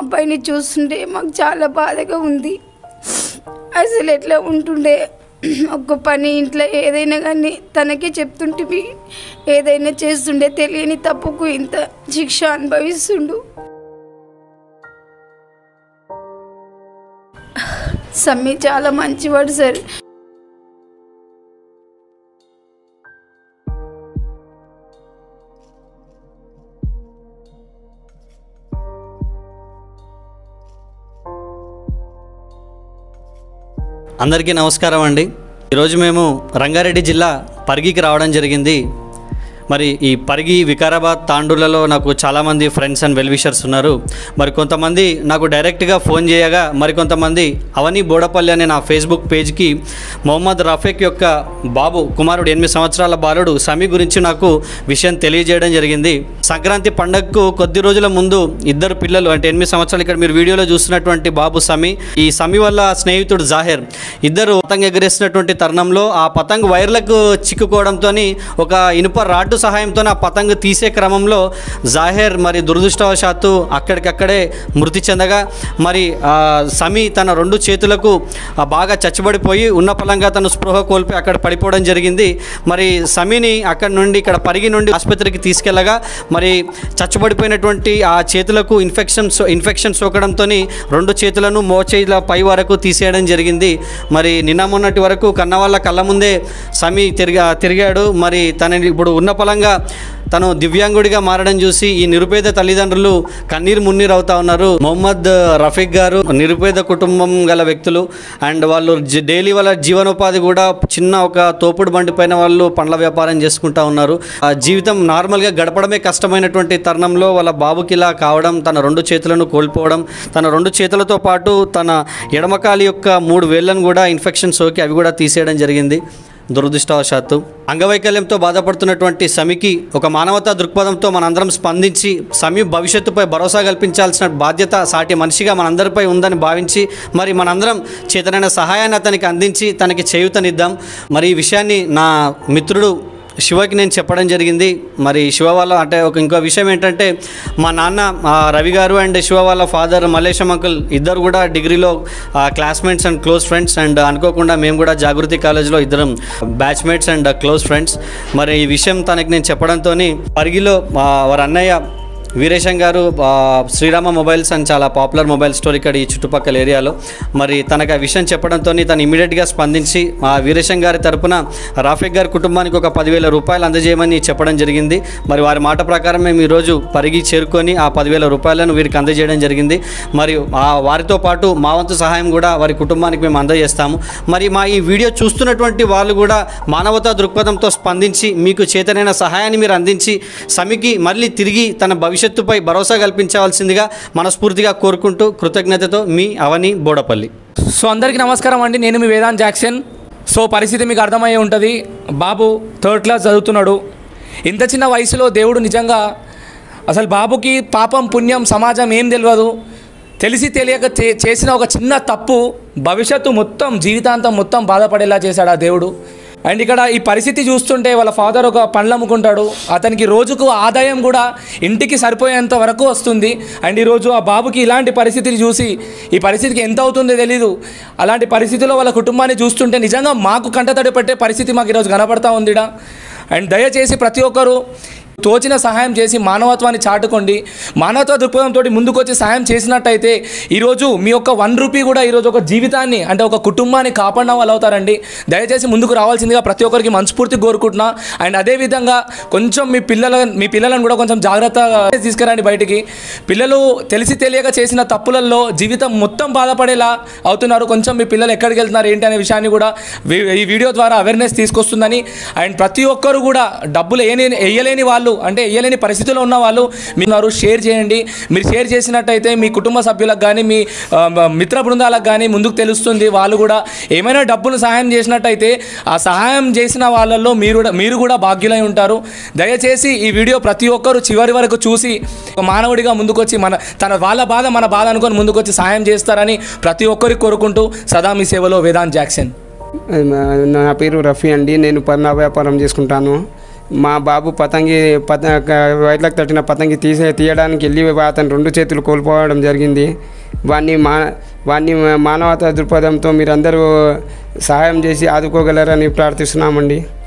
అబ్బాయిని చూస్తుంటే మాకు చాలా బాధగా ఉంది అసలు ఎట్లా ఉంటుండే ఒక్క పని ఇంట్లో ఏదైనా కానీ తనకే చెప్తుంటే ఏదైనా చేస్తుండే తెలియని తప్పుకు ఇంత శిక్ష అనుభవిస్తుండు సమ్మి చాలా మంచివాడు సార్ అందరికీ నమస్కారం అండి ఈరోజు మేము రంగారెడ్డి జిల్లా పరిగికి రావడం జరిగింది మరి ఈ పరిగి వికారాబాద్ తాండూలలో నాకు చాలామంది ఫ్రెండ్స్ అండ్ వెల్విషర్స్ ఉన్నారు మరి కొంతమంది నాకు డైరెక్ట్గా ఫోన్ చేయగా మరి కొంతమంది అవని బోడపల్లి అనే నా ఫేస్బుక్ పేజ్కి మొహమ్మద్ రఫీక్ యొక్క బాబు కుమారుడు ఎనిమిది సంవత్సరాల బాలుడు సమీ గురించి నాకు విషయం తెలియజేయడం జరిగింది సంక్రాంతి పండగకు కొద్ది రోజుల ముందు ఇద్దరు పిల్లలు అంటే ఎనిమిది సంవత్సరాలు ఇక్కడ మీరు వీడియోలో చూస్తున్నటువంటి బాబు సమీ ఈ సమీ వల్ల స్నేహితుడు జాహెర్ ఇద్దరు పతంగ్ ఎగరేసినటువంటి తరుణంలో ఆ పతంగ్ వైర్లకు చిక్కుకోవడంతో ఒక ఇనుప రాడ్డు సహాయంతో ఆ పతంగ్ తీసే క్రమంలో జాహెర్ మరి దురదృష్టవశాత్తు అక్కడికక్కడే మృతి చెందగా మరి ఆ సమీ తన రెండు చేతులకు ఆ బాగా చచ్చబడిపోయి ఉన్న పలంగా తను స్పృహ కోల్పోయి అక్కడ పడిపోవడం జరిగింది మరి సమీని అక్కడ నుండి ఇక్కడ పరిగి నుండి ఆసుపత్రికి తీసుకెళ్ళగా మరి చచ్చబడిపోయినటువంటి ఆ చేతులకు ఇన్ఫెక్షన్ సో- ఇన్ఫెక్షన్ సోకడంతో రెండు చేతులను మోచేతుల పై వరకు తీసేయడం జరిగింది మరి నిన్న మొన్నటి వరకు కన్నవాళ్ళ కళ్ళ ముందే సమీ తిరిగా తిరిగాడు మరి తనని ఇప్పుడు ఉన్న పలంగా తను దివ్యాంగుడిగా మారడం చూసి ఈ నిరుపేద తల్లిదండ్రులు కన్నీరు మున్నీరు అవుతా ఉన్నారు మొహమ్మద్ రఫీక్ గారు నిరుపేద కుటుంబం గల వ్యక్తులు అండ్ వాళ్ళు జి- డైలీ వాళ్ళ జీవనోపాధి కూడా చిన్న ఒక తోపుడు బండి పైన వాళ్ళు పండ్ల వ్యాపారం చేసుకుంటా ఉన్నారు ఆ జీవితం నార్మల్గా గడపడమే కష్టమైనటువంటి తరుణంలో వాళ్ళ బాబుకి ఇలా కావడం తన రెండు చేతులను కోల్పోవడం తన రెండు చేతులతో పాటు తన ఎడమకాలి యొక్క మూడు వేళ్లను కూడా ఇన్ఫెక్షన్ సోకి అవి కూడా తీసేయడం జరిగింది దురదృష్టవశాత్తు అంగవైకల్యంతో బాధపడుతున్నటువంటి సమికి ఒక మానవతా దృక్పథంతో మనందరం స్పందించి సమీ భవిష్యత్తుపై భరోసా కల్పించాల్సిన బాధ్యత సాటి మనిషిగా మనందరిపై ఉందని భావించి మరి మనందరం చేతనైన సహాయాన్ని అతనికి అందించి తనకి చేయూతనిద్దాం మరి ఈ విషయాన్ని నా మిత్రుడు శివకి నేను చెప్పడం జరిగింది మరి శివ వాళ్ళ అంటే ఒక ఇంకో విషయం ఏంటంటే మా నాన్న ఆ, రవి గారు అండ్ శివ వాళ్ళ ఫాదర్ మల్లేశం అంకుల్ ఇద్దరు కూడా డిగ్రీలో classmates and close friends and అనుకోకుండా మేము కూడా జాగృతి కాలేజ్లో ఇద్దరం బ్యాచ్మేట్స్ అండ్ క్లోజ్ ఫ్రెండ్స్ మరి ఈ విషయం తనకి నేను చెప్పడంతో పరిగిలో ఆ, వారి అన్నయ్య వీరేశం గారు ఆ, శ్రీరామ మొబైల్స్ అని చాలా పాపులర్ మొబైల్ స్టోర్ ఇక్కడ ఈ చుట్టుపక్కల ఏరియాలో మరి తనకు ఆ విషయం చెప్పడంతో తను ఇమీడియట్గా స్పందించి ఆ వీరేశం గారి తరపున రాఫిక్ గారి కుటుంబానికి ఒక పదివేల రూపాయలు అందజేయమని చెప్పడం జరిగింది మరి వారి మాట ప్రకారం మేము ఈరోజు పరిగి చేరుకొని ఆ పదివేల రూపాయలను వీరికి అందజేయడం జరిగింది మరి ఆ వారితో పాటు మా వంతు సహాయం కూడా వారి కుటుంబానికి మేము అందజేస్తాము మరి మా ఈ వీడియో చూస్తున్నటువంటి వాళ్ళు కూడా మానవతా దృక్పథంతో స్పందించి మీకు చేతనైన సహాయాన్ని మీరు అందించి సమికి మళ్ళీ తిరిగి తన భవిష్యత్తుపై భరోసా కల్పించవలసిందిగా మనస్ఫూర్తిగా కోరుకుంటూ కృతజ్ఞతతో మీ అవని బోడపల్లి సో అందరికీ నమస్కారం అండి నేను మీ వేదాంత్ జాక్సన్ సో పరిస్థితి మీకు అర్థమయ్యే ఉంటుంది బాబు థర్డ్ క్లాస్ చదువుతున్నాడు ఇంత చిన్న వయసులో దేవుడు నిజంగా అసలు బాబుకి పాపం పుణ్యం సమాజం ఏం తెలియదు తెలిసి తెలియక చే- చేసిన ఒక చిన్న తప్పు భవిష్యత్తు మొత్తం జీవితాంతం మొత్తం బాధపడేలా చేశాడు ఆ దేవుడు అండ్ ఇక్కడ ఈ పరిస్థితి చూస్తుంటే వాళ్ళ ఫాదర్ ఒక పండ్లు అమ్ముకుంటాడు అతనికి రోజుకు ఆదాయం కూడా ఇంటికి సరిపోయేంత వరకు వస్తుంది అండ్ ఈరోజు ఆ బాబుకి ఇలాంటి పరిస్థితిని చూసి ఈ పరిస్థితికి ఎంత అవుతుందో తెలీదు అలాంటి పరిస్థితిలో వాళ్ళ కుటుంబాన్ని చూస్తుంటే నిజంగా మాకు కంటతడి పెట్టే పరిస్థితి మాకు ఈరోజు కనపడతా ఉందిడా అండ్ దయచేసి ప్రతి ఒక్కరూ తోచిన సహాయం చేసి మానవత్వాన్ని చాటుకోండి మానవత్వ దృక్పథంతో ముందుకొచ్చి సహాయం చేసినట్టయితే ఈరోజు మీ యొక్క వన్ రూపీ కూడా ఈరోజు ఒక జీవితాన్ని అంటే ఒక కుటుంబాన్ని కాపాడిన వాళ్ళు అవుతారండి దయచేసి ముందుకు రావాల్సిందిగా ప్రతి ఒక్కరికి మనస్ఫూర్తి కోరుకుంటున్నా అండ్ అదేవిధంగా కొంచెం మీ పిల్లల మీ పిల్లలను కూడా కొంచెం జాగ్రత్తగా తీసుకురండి బయటికి పిల్లలు తెలిసి తెలియక చేసిన తప్పులలో జీవితం మొత్తం బాధపడేలా అవుతున్నారు కొంచెం మీ పిల్లలు ఎక్కడికి వెళ్తున్నారు ఏంటి అనే విషయాన్ని కూడా వి- ఈ వీడియో ద్వారా అవేర్నెస్ తీసుకొస్తుందని అండ్ ప్రతి ఒక్కరు కూడా డబ్బులు వేయని వేయలేని వాళ్ళు అంటే వేయలేని పరిస్థితిలో ఉన్న వాళ్ళు మీరు షేర్ చేయండి మీరు షేర్ చేసినట్టయితే మీ కుటుంబ సభ్యులకు కానీ మీ ఆ, మిత్ర బృందాలకు కానీ ముందుకు తెలుస్తుంది వాళ్ళు కూడా ఏమైనా డబ్బులు సహాయం చేసినట్టయితే ఆ సహాయం చేసిన వాళ్ళల్లో మీరు కూడా మీరు కూడా భాగ్యులై ఉంటారు దయచేసి ఈ వీడియో ప్రతి ఒక్కరు చివరి వరకు చూసి ఒక మానవుడిగా ముందుకొచ్చి మన తన వాళ్ళ బాధ మన బాధ అనుకొని ముందుకొచ్చి సహాయం చేస్తారని ప్రతి ఒక్కరికి కోరుకుంటూ సదా మీ సేవలో వేదాంత్ జాక్సన్ నా పేరు రఫీ అండి నేను పన్నా వ్యాపారం చేసుకుంటాను మా బాబు పతంగి పత వైర్లకు తట్టిన పతంగి తీసే తీయడానికి వెళ్ళి అతను రెండు చేతులు కోల్పోవడం జరిగింది వాడిని మా వాడిని మానవతా దృక్పథంతో మీరందరూ సహాయం చేసి ఆదుకోగలరని ప్రార్థిస్తున్నామండి